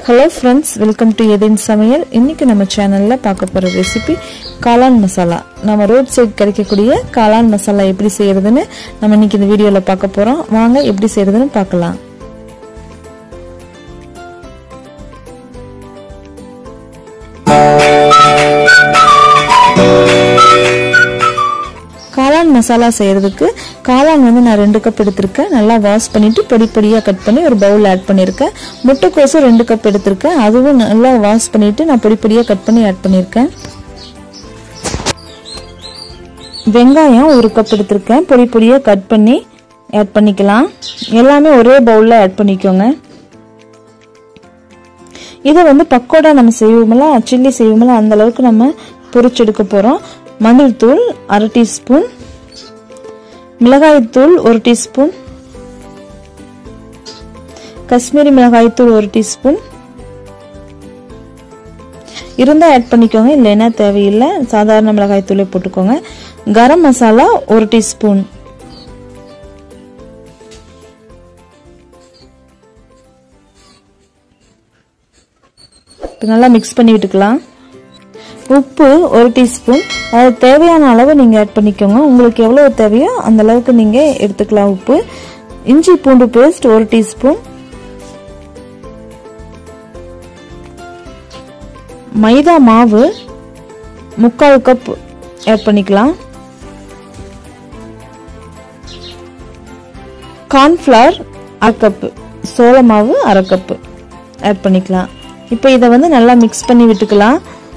hello friends welcome to எதின் சமையல் இன்னைக்கு நம்ம சேனலில் பார்க்க போகிற ரெசிபி காளான் மசாலா நம்ம ரோட் சைட் கிடைக்கக்கூடிய காளான் மசாலா எப்படி செய்யறதுன்னு நம்ம இன்னைக்கு இந்த வீடியோவில் பார்க்க போகிறோம் வாங்க எப்படி செய்யறதுன்னு பார்க்கலாம் காளான் மசாலா செய்யறதுக்கு காளான் வந்து நான் ரெண்டு கப் எடுத்திருக்கேன் நல்லா வாஷ் பண்ணிட்டு பொடி பொடியாக கட் பண்ணி ஒரு பவுல் ஆட் பண்ணியிருக்கேன் முட்டைக்கோசு ரெண்டு கப் எடுத்திருக்கேன் அதுவும் நல்லா வாஷ் பண்ணிட்டு நான் பொடி பொடியாக கட் பண்ணி ஆட் பண்ணியிருக்கேன் வெங்காயம் ஒரு கப் எடுத்திருக்கேன் பொடி பொடியாக கட் பண்ணி ஆட் பண்ணிக்கலாம் எல்லாமே ஒரே பவுலில் ஆட் பண்ணிக்கோங்க இதை வந்து பக்கோடா நம்ம செய்வோம்ல சில்லி செய்வோம்ல அந்த அளவுக்கு நம்ம பொரிச்செடுக்க போகிறோம் மஞ்சள் தூள் அரை டீஸ்பூன் மிளகாய்த்தூள் ஒரு டீஸ்பூன் காஷ்மீரி மிளகாய்த்தூள் ஒரு டீஸ்பூன் இருந்தால் ஆட் பண்ணிக்கோங்க இல்லைன்னா தேவையில்லை சாதாரண மிளகாய்த்தூளே போட்டுக்கோங்க கரம் மசாலா ஒரு டீஸ்பூன் நல்லா மிக்ஸ் பண்ணி விட்டுக்கலாம் உப்பு ஒரு டீஸ்பூன் அது தேவையான அளவு நீங்கள் ஆட் பண்ணிக்கோங்க உங்களுக்கு எவ்வளோ தேவையோ அந்த அளவுக்கு நீங்கள் எடுத்துக்கலாம் உப்பு இஞ்சி பூண்டு பேஸ்ட் ஒரு டீஸ்பூன் மைதா மாவு முக்கால் கப் ஆட் பண்ணிக்கலாம் கார்ன்ஃப்ளவர் அரை கப்பு சோள மாவு அரை கப்பு ஆட் பண்ணிக்கலாம் இப்போ இதை வந்து நல்லா மிக்ஸ் பண்ணி விட்டுக்கலாம்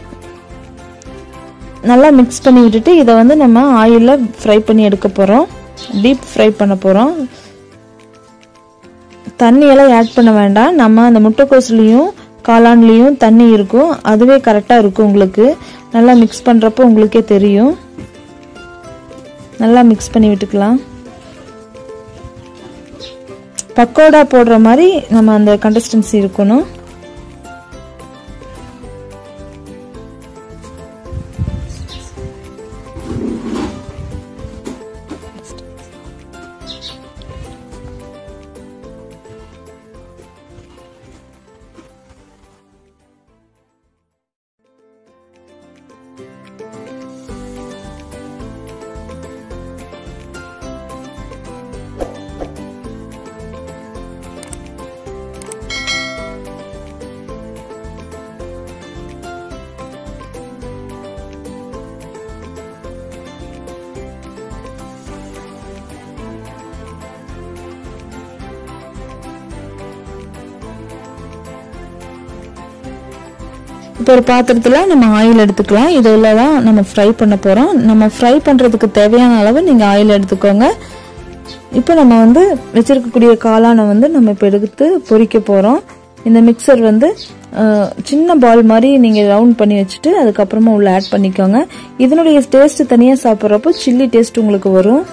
நல்லா மிக்ஸ் பண்ணி விட்டுட்டு இதை வந்து நம்ம ஆயிலில் ஃப்ரை பண்ணி எடுக்க போகிறோம் டீப் ஃப்ரை பண்ண போகிறோம் தண்ணியெல்லாம் ஆட் பண்ண வேண்டாம் நம்ம அந்த முட்டைக்கோசுலேயும் காளான்லேயும் தண்ணி இருக்கும் அதுவே கரெக்டாக இருக்கும் உங்களுக்கு நல்லா மிக்ஸ் பண்ணுறப்போ உங்களுக்கே தெரியும் நல்லா மிக்ஸ் பண்ணி விட்டுக்கலாம் பக்கோடா போடுற மாதிரி நம்ம அந்த கன்சிஸ்டன்சி இருக்கணும் இப்போ ஒரு பாத்திரத்தில் நம்ம ஆயில் எடுத்துக்கலாம் இதில் தான் நம்ம ஃப்ரை பண்ண போகிறோம் நம்ம ஃப்ரை பண்ணுறதுக்கு தேவையான அளவு நீங்கள் ஆயில் எடுத்துக்கோங்க இப்போ நம்ம வந்து வச்சிருக்கக்கூடிய காளானை வந்து நம்ம இப்போ எடுத்து பொரிக்க போகிறோம் இந்த மிக்சர் வந்து சின்ன பால் மாதிரி நீங்கள் ரவுண்ட் பண்ணி வச்சுட்டு அதுக்கப்புறமா உள்ள ஆட் பண்ணிக்கோங்க இதனுடைய டேஸ்ட் தனியாக சாப்பிட்றப்போ சில்லி டேஸ்ட் உங்களுக்கு வரும்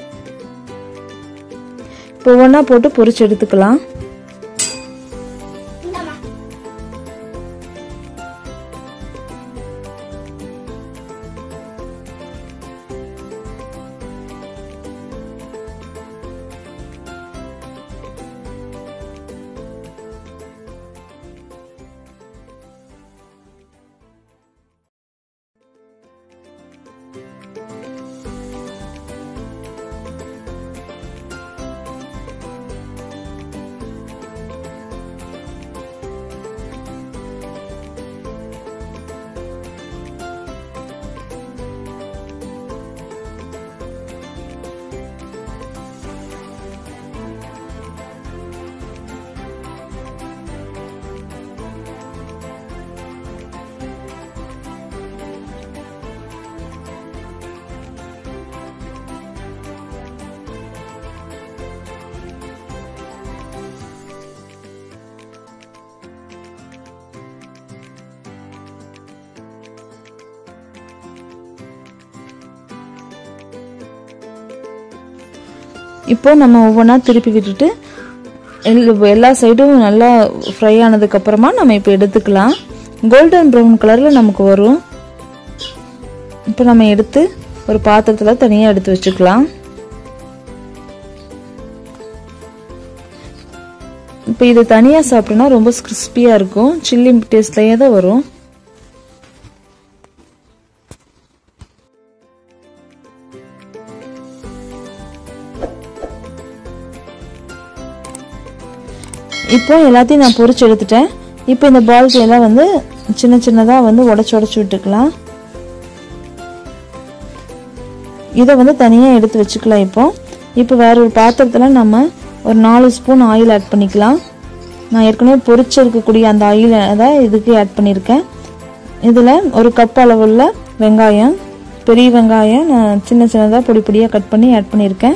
இப்போ ஒவ்வொன்றா போட்டு பொரிச்சு எடுத்துக்கலாம் இப்போ நம்ம ஒவ்வொன்றா திருப்பி விட்டுட்டு எல்லா சைடும் நல்லா ஃப்ரை ஆனதுக்கப்புறமா நம்ம இப்போ எடுத்துக்கலாம் கோல்டன் ப்ரௌன் கலரில் நமக்கு வரும் இப்போ நம்ம எடுத்து ஒரு பாத்திரத்தில் தனியாக எடுத்து வச்சுக்கலாம் இப்போ இது தனியாக சாப்பிட்டோன்னா ரொம்ப கிறிஸ்பியாக இருக்கும் சில்லி டேஸ்ட்லேயே தான் வரும் இப்போ எல்லாத்தையும் நான் பொரிச்சு எடுத்துட்டேன் இப்போ இந்த பால்ஸ் எல்லாம் வந்து சின்ன சின்னதாக வந்து உடச்சி உடச்சி விட்டுக்கலாம் இதை வந்து தனியாக எடுத்து வச்சுக்கலாம் இப்போ இப்போ வேற ஒரு பாத்திரத்தில் நம்ம ஒரு நாலு ஸ்பூன் ஆயில் ஆட் பண்ணிக்கலாம் நான் ஏற்கனவே பொரிச்சு இருக்கக்கூடிய அந்த ஆயில் தான் இதுக்கு ஆட் பண்ணியிருக்கேன் இதில் ஒரு கப் அளவுள்ள வெங்காயம் பெரிய வெங்காயம் நான் சின்ன சின்னதாக பொடி பொடியாக கட் பண்ணி ஆட் பண்ணியிருக்கேன்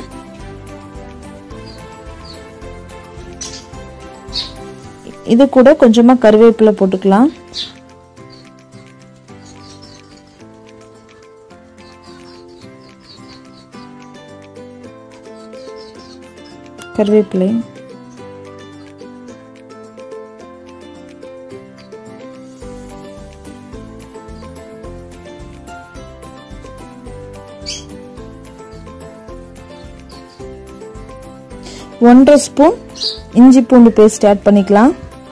இது கூட கொஞ்சமாக கருவேப்பிலை போட்டுக்கலாம் கருவேப்பிலை ஒன்றரை ஸ்பூன் இஞ்சி பூண்டு பேஸ்ட் ஆட் பண்ணிக்கலாம்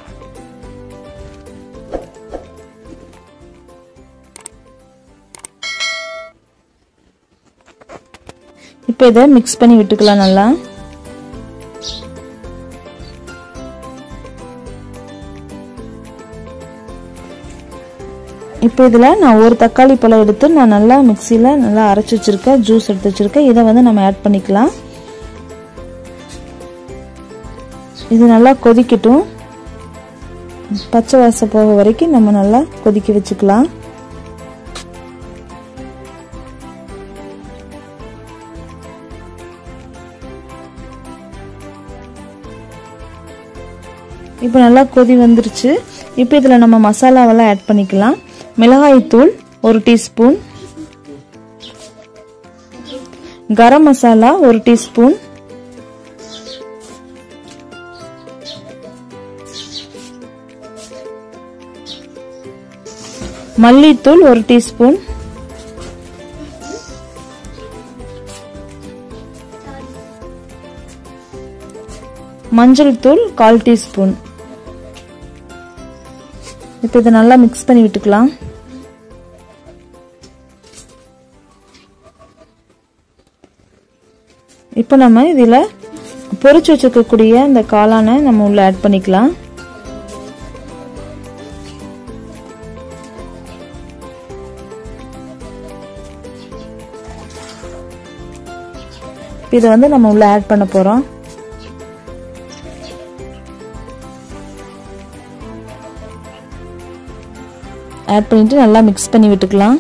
இப்போ இதை மிக்ஸ் பண்ணி விட்டுக்கலாம் நல்லா இப்போ இதில் நான் ஒரு தக்காளி பழம் எடுத்து நான் நல்லா மிக்சியில் நல்லா அரைச்சி வச்சுருக்கேன் ஜூஸ் எடுத்து வச்சுருக்கேன் இதை வந்து நம்ம ஆட் பண்ணிக்கலாம் இது நல்லா கொதிக்கட்டும் பச்சை வாசம் போக வரைக்கும் நம்ம நல்லா கொதிக்க வச்சுக்கலாம் இப்போ நல்லா கொதி வந்துருச்சு இப்போ இதில் நம்ம மசாலாவெல்லாம் ஆட் பண்ணிக்கலாம் மிளகாய்த்தூள் ஒரு டீஸ்பூன் கரம் மசாலா ஒரு டீஸ்பூன் மல்லித்தூள் ஒரு டீஸ்பூன் மஞ்சள் தூள் கால் டீஸ்பூன் இப்போ இதை நல்லா மிக்ஸ் பண்ணி விட்டுக்கலாம் இப்போ நம்ம இதில் பொரிச்சு வச்சுருக்கக்கூடிய இந்த காளானை நம்ம உள்ள ஆட் பண்ணிக்கலாம் இதை வந்து நம்ம உள்ள ஆட் பண்ண போகிறோம் ஆட் பண்ணிட்டு நல்லா மிக்ஸ் பண்ணி விட்டுக்கலாம்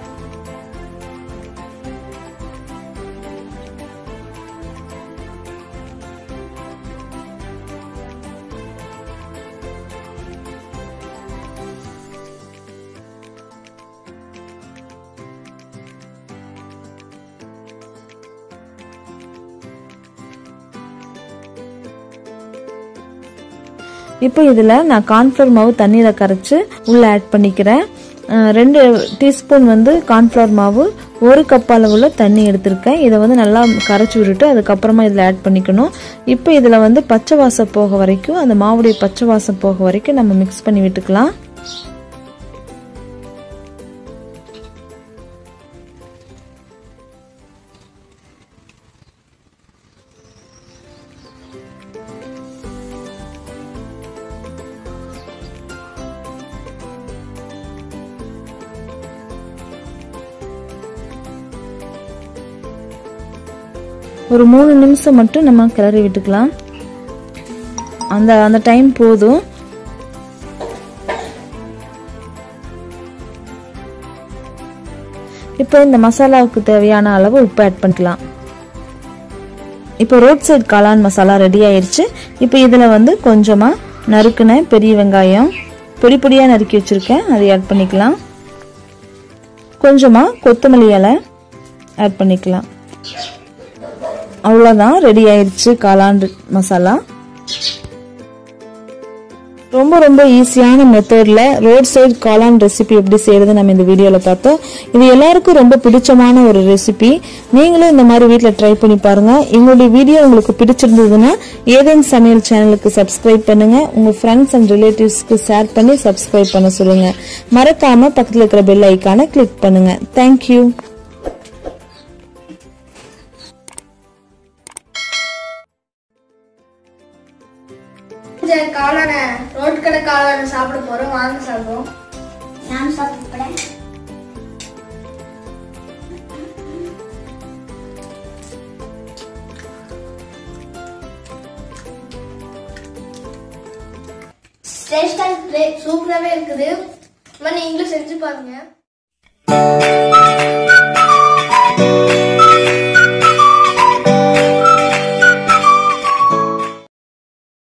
இப்போ இதில் நான் கார்ன்ஃப்ளவர் மாவு தண்ணியில் கரைச்சி உள்ளே ஆட் பண்ணிக்கிறேன் ரெண்டு டீஸ்பூன் வந்து கார்ன்ஃப்ளவர் மாவு ஒரு கப் அளவுள்ள தண்ணி எடுத்திருக்கேன் இதை வந்து நல்லா கரைச்சி விட்டுட்டு அதுக்கப்புறமா இதில் ஆட் பண்ணிக்கணும் இப்போ இதில் வந்து பச்சை வாசம் போக வரைக்கும் அந்த மாவுடைய பச்சை வாசம் போக வரைக்கும் நம்ம மிக்ஸ் பண்ணி விட்டுக்கலாம் ஒரு மூணு நிமிஷம் மட்டும் நம்ம கிளறி விட்டுக்கலாம் அந்த அந்த டைம் போதும் இப்போ இந்த மசாலாவுக்கு தேவையான அளவு உப்பு ஆட் பண்ணிக்கலாம் இப்போ ரோட் சைடு காளான் மசாலா ரெடி ஆயிருச்சு இப்போ இதில் வந்து கொஞ்சமாக நறுக்குன பெரிய வெங்காயம் பொடி பொடியாக நறுக்கி வச்சுருக்கேன் அதை ஆட் பண்ணிக்கலாம் கொஞ்சமாக கொத்தமல்லி இலை ஆட் பண்ணிக்கலாம் அவ்வளோதான் ரெடி ஆயிடுச்சு காளான் மசாலா ரொம்ப ரொம்ப ஈஸியான மெத்தடில் ரோட் சைடு காளான் ரெசிபி எப்படி செய்யறது நம்ம இந்த வீடியோவில் பார்த்தோம் இது எல்லாருக்கும் ரொம்ப பிடிச்சமான ஒரு ரெசிபி நீங்களும் இந்த மாதிரி வீட்டில் ட்ரை பண்ணி பாருங்க எங்களுடைய வீடியோ உங்களுக்கு பிடிச்சிருந்ததுன்னா ஏதேன் சமையல் சேனலுக்கு சப்ஸ்கிரைப் பண்ணுங்க உங்க ஃப்ரெண்ட்ஸ் அண்ட் ரிலேட்டிவ்ஸ்க்கு ஷேர் பண்ணி சப்ஸ்கிரைப் பண்ண சொல்லுங்க மறக்காம பக்கத்தில் இருக்கிற பெல் ஐக்கானை கிளிக் பண்ணுங்க தேங்க்யூ இந்த காளான ரோட் கடை காளான சாப்பிட போறோம் வாங்க சாப்பிடுவோம் நான் சாப்பிடுறேன் டேஸ்டா சூப்பராகவே இருக்குது இந்த மாதிரி நீங்களும் செஞ்சு பாருங்க